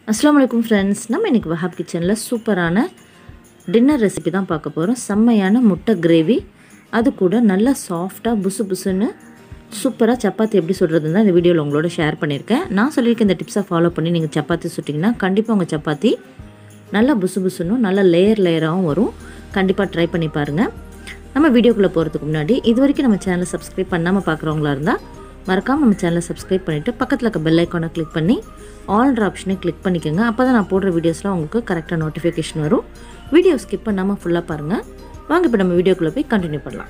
அஸ்லாம் வலைக்கும் ஃப்ரெண்ட்ஸ் நம்ம இன்றைக்கி வஹாப் கிச்சனில் சூப்பரான டின்னர் ரெசிபி தான் பார்க்க போகிறோம் செம்மையான முட்டை கிரேவி அது கூட நல்லா சாஃப்டாக புசு புசுன்னு சூப்பராக சப்பாத்தி எப்படி சுடுறதுன்னு தான் இந்த வீடியோவில் உங்களோட ஷேர் பண்ணியிருக்கேன் நான் சொல்லியிருக்க இந்த டிப்ஸை ஃபாலோ பண்ணி நீங்கள் சப்பாத்தி சுட்டிங்கன்னா கண்டிப்பாக உங்கள் சப்பாத்தி நல்லா புசு புசுன்னும் நல்லா லேயர் லேயராகவும் வரும் கண்டிப்பாக ட்ரை பண்ணி பாருங்கள் நம்ம வீடியோக்குள்ளே போகிறதுக்கு முன்னாடி இது வரைக்கும் நம்ம சேனலை சப்ஸ்கிரைப் பண்ணாமல் பார்க்குறவங்களா இருந்தால் மறக்காமல் நம்ம சேனலை சப்ஸ்கிரைப் பண்ணிவிட்டு பக்கத்தில் இருக்க பெல் ஐக்கானை கிளிக் பண்ணி ஆல்ட்ரு ஆப்ஷனை கிளிக் பண்ணிக்கோங்க அப்போ தான் நான் போடுற வீடியோஸ்லாம் உங்களுக்கு கரெக்டாக நோட்டிஃபிகேஷன் வரும் வீடியோ ஸ்கிப் பண்ணாமல் ஃபுல்லாக பாருங்கள் வாங்க இப்போ நம்ம வீடியோக்குள்ளே போய் கண்டினியூ பண்ணலாம்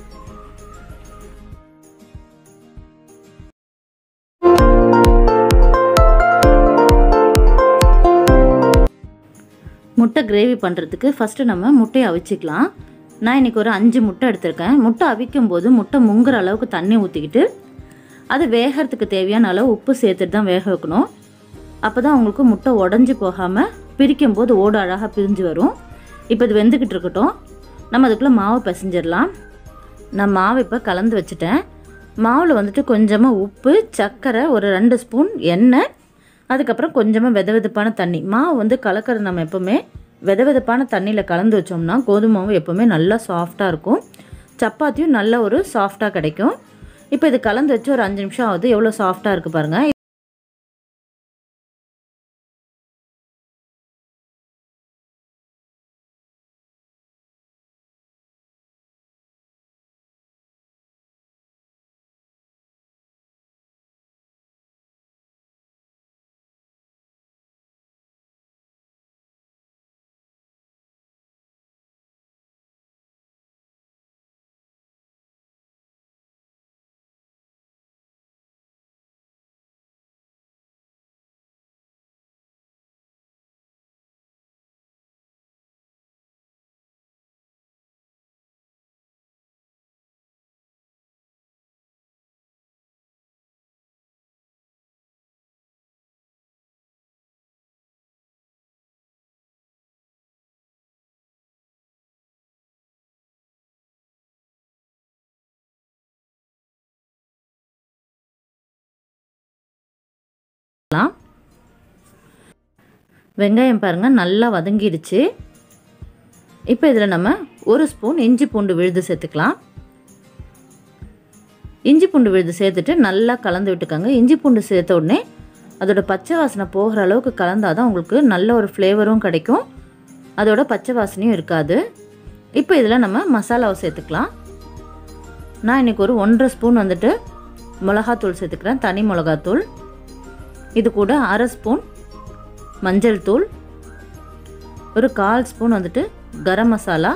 முட்டை கிரேவி பண்ணுறதுக்கு ஃபஸ்ட்டு நம்ம முட்டையை அவிச்சிக்கலாம் நான் இன்றைக்கி ஒரு அஞ்சு முட்டை எடுத்திருக்கேன் முட்டை அவிக்கும் போது முட்டை முங்குற அளவுக்கு தண்ணி ஊற்றிக்கிட்டு அது வேகிறதுக்கு தேவையான அளவு உப்பு சேர்த்துட்டு தான் வேக வைக்கணும் அப்போ தான் உங்களுக்கு முட்டை உடஞ்சி போகாமல் பிரிக்கும் போது ஓடு அழகாக பிரிஞ்சு வரும் இப்போ இது வெந்துக்கிட்டு இருக்கட்டும் நம்ம அதுக்குள்ளே மாவு பிசைஞ்சிடலாம் நான் மாவு இப்போ கலந்து வச்சுட்டேன் மாவில் வந்துட்டு கொஞ்சமாக உப்பு சர்க்கரை ஒரு ரெண்டு ஸ்பூன் எண்ணெய் அதுக்கப்புறம் கொஞ்சமாக வெத வெதப்பான தண்ணி மாவு வந்து கலக்கிறது நம்ம எப்போவுமே வெத வெதப்பான தண்ணியில் கலந்து வச்சோம்னா கோதுமை மாவு எப்போவுமே நல்லா சாஃப்டாக இருக்கும் சப்பாத்தியும் நல்ல ஒரு சாஃப்டாக கிடைக்கும் இப்போ இது கலந்து வச்சு ஒரு அஞ்சு நிமிஷம் ஆகுது எவ்வளோ சாஃப்டாக இருக்குது பாருங்கள் வெங்காயம் பாருங்கள் நல்லா வதங்கிடுச்சு இப்போ இதில் நம்ம ஒரு ஸ்பூன் இஞ்சி பூண்டு விழுது சேர்த்துக்கலாம் இஞ்சி பூண்டு விழுது சேர்த்துட்டு நல்லா கலந்து விட்டுக்கோங்க இஞ்சி பூண்டு சேர்த்த உடனே அதோட பச்சை வாசனை போகிற அளவுக்கு கலந்தால் தான் உங்களுக்கு நல்ல ஒரு ஃப்ளேவரும் கிடைக்கும் அதோட பச்சை வாசனையும் இருக்காது இப்போ இதில் நம்ம மசாலாவை சேர்த்துக்கலாம் நான் இன்றைக்கி ஒரு ஒன்றரை ஸ்பூன் வந்துட்டு மிளகாத்தூள் சேர்த்துக்கிறேன் தனி மிளகாத்தூள் இது கூட அரை ஸ்பூன் மஞ்சள் தூள் ஒரு கால் ஸ்பூன் வந்துட்டு கரம் மசாலா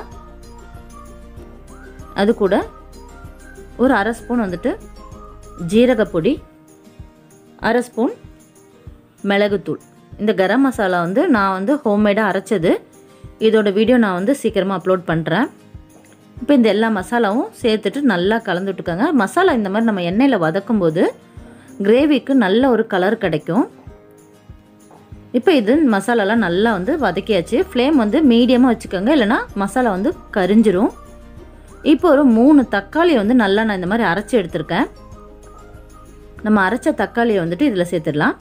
அது கூட ஒரு அரை ஸ்பூன் வந்துட்டு ஜீரகப்பொடி அரை ஸ்பூன் மிளகுத்தூள் இந்த கரம் மசாலா வந்து நான் வந்து ஹோம்மேடாக அரைச்சது இதோட வீடியோ நான் வந்து சீக்கிரமாக அப்லோட் பண்ணுறேன் இப்போ இந்த எல்லா மசாலாவும் சேர்த்துட்டு நல்லா கலந்து விட்டுக்கோங்க மசாலா இந்த மாதிரி நம்ம எண்ணெயில் வதக்கும் போது கிரேவிக்கு நல்ல ஒரு கலர் கிடைக்கும் இப்போ இது மசாலாலாம் நல்லா வந்து வதக்கியாச்சு ஃப்ளேம் வந்து மீடியமாக வச்சுக்கோங்க இல்லைனா மசாலா வந்து கரிஞ்சிரும் இப்போ ஒரு மூணு தக்காளி வந்து நல்லா நான் இந்த மாதிரி அரைச்சி எடுத்திருக்கேன் நம்ம அரைச்ச தக்காளியை வந்துட்டு இதில் சேர்த்துடலாம்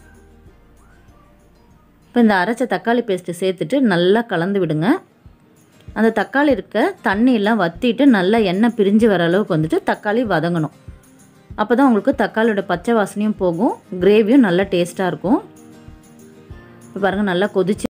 இப்போ இந்த அரைச்ச தக்காளி பேஸ்ட்டு சேர்த்துட்டு நல்லா கலந்து விடுங்க அந்த தக்காளி இருக்க தண்ணியெல்லாம் வற்றிட்டு நல்லா எண்ணெய் பிரிஞ்சு வர அளவுக்கு வந்துட்டு தக்காளி வதங்கணும் அப்போ தான் உங்களுக்கு தக்காளியோட பச்சை வாசனையும் போகும் கிரேவியும் நல்லா டேஸ்ட்டாக இருக்கும் இப்போ பாருங்கள் நல்லா கொதிச்சு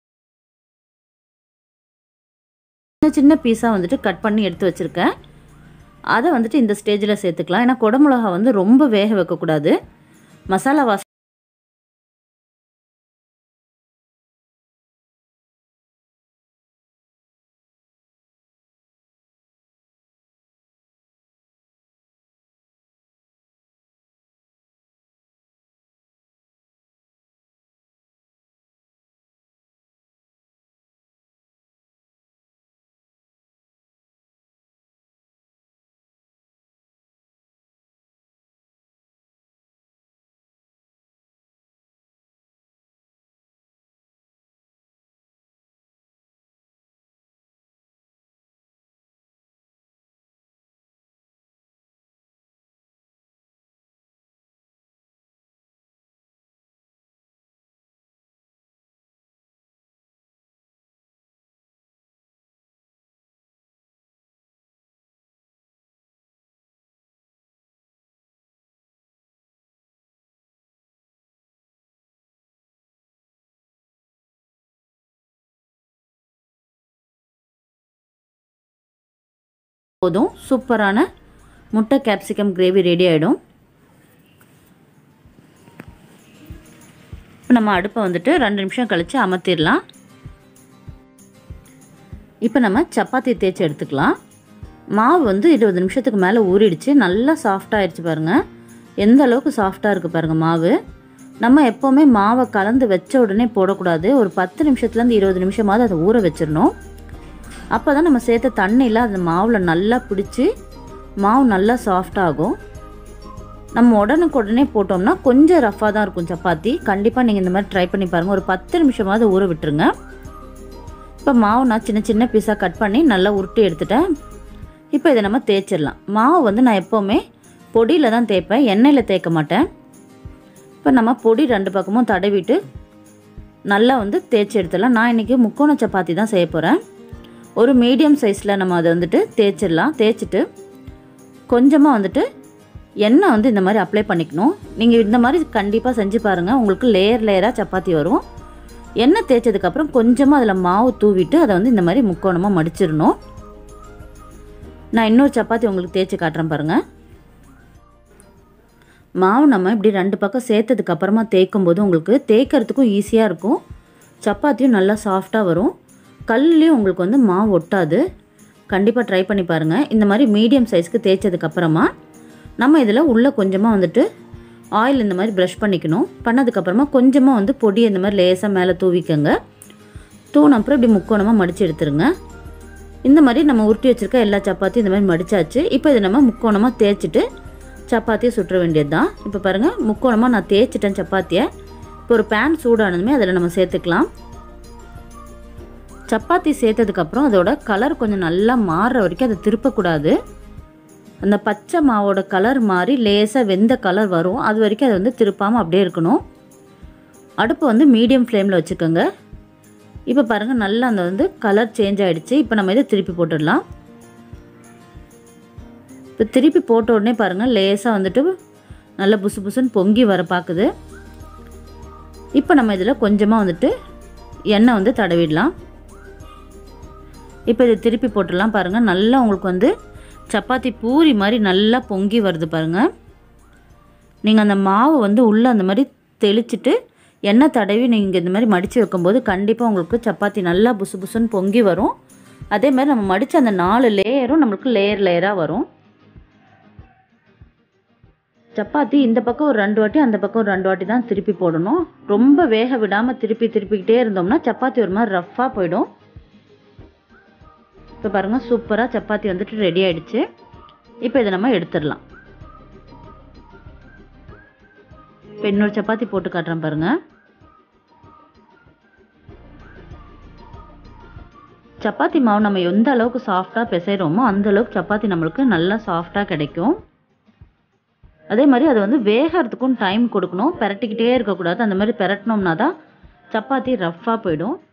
சின்ன சின்ன பீஸாக வந்துட்டு கட் பண்ணி எடுத்து வச்சுருக்கேன் அதை வந்துட்டு இந்த ஸ்டேஜில் சேர்த்துக்கலாம் ஏன்னா குடமிளகா வந்து ரொம்ப வேக வைக்கக்கூடாது மசாலா வாசம் போதும் சூப்பரான முட்டை கேப்சிகம் கிரேவி ரெடி ஆகிடும் இப்போ நம்ம அடுப்பை வந்துட்டு ரெண்டு நிமிஷம் கழித்து அமர்த்திடலாம் இப்போ நம்ம சப்பாத்தி தேய்ச்சி எடுத்துக்கலாம் மாவு வந்து இருபது நிமிஷத்துக்கு மேலே ஊறிடுச்சு நல்லா சாஃப்டாகிடுச்சு பாருங்கள் எந்த அளவுக்கு சாஃப்டாக இருக்குது பாருங்கள் மாவு நம்ம எப்போவுமே மாவை கலந்து வச்ச உடனே போடக்கூடாது ஒரு பத்து நிமிஷத்துலேருந்து இருபது நிமிஷமாவது அதை ஊற வச்சிடணும் அப்போ தான் நம்ம சேர்த்த தண்ணியில் அந்த மாவில் நல்லா பிடிச்சி மாவு நல்லா சாஃப்டாகும் நம்ம உடனுக்குடனே போட்டோம்னா கொஞ்சம் ரஃப்பாக தான் இருக்கும் சப்பாத்தி கண்டிப்பாக நீங்கள் இந்த மாதிரி ட்ரை பண்ணி பாருங்கள் ஒரு பத்து நிமிஷமாவது ஊற விட்டுருங்க இப்போ மாவு நான் சின்ன சின்ன பீஸாக கட் பண்ணி நல்லா உருட்டி எடுத்துட்டேன் இப்போ இதை நம்ம தேய்ச்சிடலாம் மாவு வந்து நான் எப்போவுமே பொடியில் தான் தேய்ப்பேன் எண்ணெயில் தேய்க்க மாட்டேன் இப்போ நம்ம பொடி ரெண்டு பக்கமும் தடவிட்டு நல்லா வந்து தேய்ச்சி எடுத்துடலாம் நான் இன்றைக்கி முக்கோண சப்பாத்தி தான் செய்ய போகிறேன் ஒரு மீடியம் சைஸில் நம்ம அதை வந்துட்டு தேய்ச்சிடலாம் தேய்ச்சிட்டு கொஞ்சமாக வந்துட்டு எண்ணெய் வந்து இந்த மாதிரி அப்ளை பண்ணிக்கணும் நீங்கள் இந்த மாதிரி கண்டிப்பாக செஞ்சு பாருங்கள் உங்களுக்கு லேயர் லேயராக சப்பாத்தி வரும் எண்ணெய் தேய்ச்சதுக்கப்புறம் கொஞ்சமாக அதில் மாவு தூவிட்டு அதை வந்து இந்த மாதிரி முக்கோணமாக மடிச்சிடணும் நான் இன்னொரு சப்பாத்தி உங்களுக்கு தேய்ச்சி காட்டுறேன் பாருங்கள் மாவு நம்ம இப்படி ரெண்டு பக்கம் சேர்த்ததுக்கு அப்புறமா தேய்க்கும் போது உங்களுக்கு தேய்க்கிறதுக்கும் ஈஸியாக இருக்கும் சப்பாத்தியும் நல்லா சாஃப்டாக வரும் கல்லையும் உங்களுக்கு வந்து மாவு ஒட்டாது கண்டிப்பாக ட்ரை பண்ணி பாருங்கள் இந்த மாதிரி மீடியம் சைஸ்க்கு தேய்ச்சதுக்கப்புறமா நம்ம இதில் உள்ளே கொஞ்சமாக வந்துட்டு ஆயில் இந்த மாதிரி ப்ரஷ் பண்ணிக்கணும் பண்ணதுக்கப்புறமா கொஞ்சமாக வந்து பொடி இந்த மாதிரி லேசாக மேலே தூவிக்கங்க தூண் அப்புறம் இப்படி முக்கோணமாக மடித்து எடுத்துருங்க இந்த மாதிரி நம்ம உருட்டி வச்சுருக்க எல்லா சப்பாத்தியும் இந்த மாதிரி மடித்தாச்சு இப்போ இதை நம்ம முக்கோணமாக தேய்ச்சிட்டு சப்பாத்தியை சுற்ற வேண்டியது தான் இப்போ பாருங்கள் முக்கோணமாக நான் தேய்ச்சிட்டேன் சப்பாத்தியை இப்போ ஒரு பேன் சூடானதுமே அதில் நம்ம சேர்த்துக்கலாம் சப்பாத்தி சேர்த்ததுக்கப்புறம் அதோட கலர் கொஞ்சம் நல்லா மாறுற வரைக்கும் அதை திருப்பக்கூடாது அந்த பச்சை மாவோட கலர் மாறி லேசாக வெந்த கலர் வரும் அது வரைக்கும் அதை வந்து திருப்பாமல் அப்படியே இருக்கணும் அடுப்பு வந்து மீடியம் ஃப்ளேமில் வச்சுக்கோங்க இப்போ பாருங்கள் நல்லா அந்த வந்து கலர் சேஞ்ச் ஆகிடுச்சு இப்போ நம்ம இதை திருப்பி போட்டுடலாம் இப்போ திருப்பி போட்ட உடனே பாருங்கள் லேசாக வந்துட்டு நல்லா புசு புசுன்னு பொங்கி வர பார்க்குது இப்போ நம்ம இதில் கொஞ்சமாக வந்துட்டு எண்ணெய் வந்து தடவிடலாம் இப்போ இதை திருப்பி போட்டுடலாம் பாருங்கள் நல்லா உங்களுக்கு வந்து சப்பாத்தி பூரி மாதிரி நல்லா பொங்கி வருது பாருங்கள் நீங்கள் அந்த மாவு வந்து உள்ளே அந்த மாதிரி தெளிச்சிட்டு எண்ணெய் தடவி நீங்கள் இந்த மாதிரி மடித்து வைக்கும்போது கண்டிப்பாக உங்களுக்கு சப்பாத்தி நல்லா புசு புசுன்னு பொங்கி வரும் அதே மாதிரி நம்ம மடித்த அந்த நாலு லேயரும் நம்மளுக்கு லேயர் லேயராக வரும் சப்பாத்தி இந்த பக்கம் ஒரு ரெண்டு வாட்டி அந்த பக்கம் ஒரு ரெண்டு வாட்டி தான் திருப்பி போடணும் ரொம்ப வேக விடாமல் திருப்பி திருப்பிக்கிட்டே இருந்தோம்னா சப்பாத்தி ஒரு மாதிரி ரஃப்பாக போயிடும் இப்போ பாருங்கள் சூப்பராக சப்பாத்தி வந்துட்டு ரெடி ஆயிடுச்சு இப்போ இதை நம்ம எடுத்துடலாம் இப்போ இன்னொரு சப்பாத்தி போட்டு காட்டுறேன் பாருங்கள் சப்பாத்தி மாவு நம்ம எந்த அளவுக்கு சாஃப்டாக பிசைகிறோமோ அந்த அளவுக்கு சப்பாத்தி நம்மளுக்கு நல்லா சாஃப்டாக கிடைக்கும் அதே மாதிரி அது வந்து வேகிறதுக்கும் டைம் கொடுக்கணும் பெரட்டிக்கிட்டே இருக்கக்கூடாது அந்த மாதிரி பெரட்டினோம்னா தான் சப்பாத்தி ரஃப்பாக போயிடும்